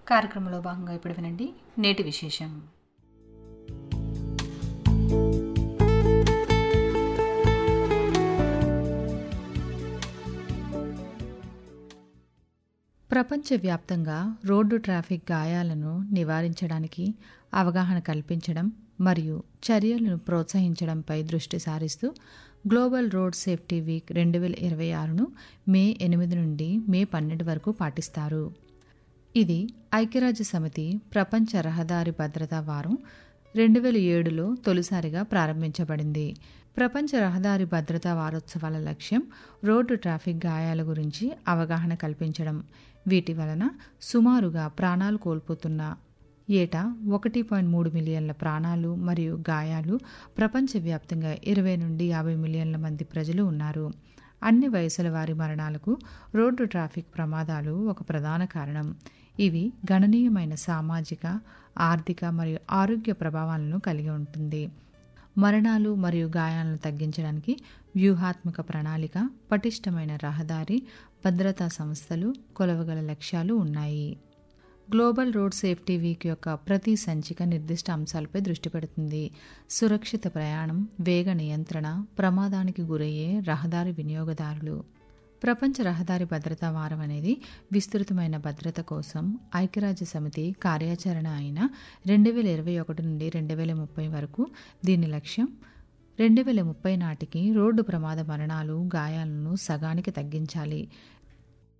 కార్యక్రమంలో భాగంగా ఇప్పుడు వినండి నేటి విశేషం ప్రపంచవ్యాప్తంగా రోడ్డు ట్రాఫిక్ గాయాలను నివారించడానికి అవగాహన కల్పించడం మరియు చర్యలను ప్రోత్సహించడంపై దృష్టి సారిస్తూ గ్లోబల్ రోడ్ సేఫ్టీ వీక్ రెండు వేల ఇరవై ఆరును మే ఎనిమిది నుండి మే పన్నెండు వరకు పాటిస్తారు ఇది ఐక్యరాజ్య సమితి ప్రపంచ రహదారి భద్రతా వారం రెండు వేల ఏడులో తొలిసారిగా ప్రారంభించబడింది ప్రపంచ రహదారి భద్రతా వారోత్సవాల లక్ష్యం రోడ్డు ట్రాఫిక్ గాయాల గురించి అవగాహన కల్పించడం వీటి వలన సుమారుగా ప్రాణాలు కోల్పోతున్న ఏటా ఒకటి పాయింట్ మూడు మిలియన్ల ప్రాణాలు మరియు గాయాలు ప్రపంచవ్యాప్తంగా ఇరవై నుండి యాభై మిలియన్ల మంది ప్రజలు ఉన్నారు అన్ని వయసుల వారి మరణాలకు రోడ్డు ట్రాఫిక్ ప్రమాదాలు ఒక ప్రధాన కారణం ఇవి గణనీయమైన సామాజిక ఆర్థిక మరియు ఆరోగ్య ప్రభావాలను కలిగి ఉంటుంది మరణాలు మరియు గాయాలను తగ్గించడానికి వ్యూహాత్మక ప్రణాళిక పటిష్టమైన రహదారి భద్రతా సంస్థలు కొలవగల లక్ష్యాలు ఉన్నాయి గ్లోబల్ రోడ్ సేఫ్టీ వీక్ యొక్క ప్రతి సంచిక నిర్దిష్ట అంశాలపై దృష్టి పెడుతుంది సురక్షిత ప్రయాణం వేగ నియంత్రణ ప్రమాదానికి గురయ్యే రహదారి వినియోగదారులు ప్రపంచ రహదారి భద్రతా వారం అనేది విస్తృతమైన భద్రత కోసం ఐక్యరాజ్య సమితి కార్యాచరణ అయిన రెండు వేల ఇరవై ఒకటి నుండి రెండు వేల ముప్పై వరకు దీని లక్ష్యం రెండు వేల ముప్పై నాటికి రోడ్డు ప్రమాద మరణాలు గాయాలను సగానికి తగ్గించాలి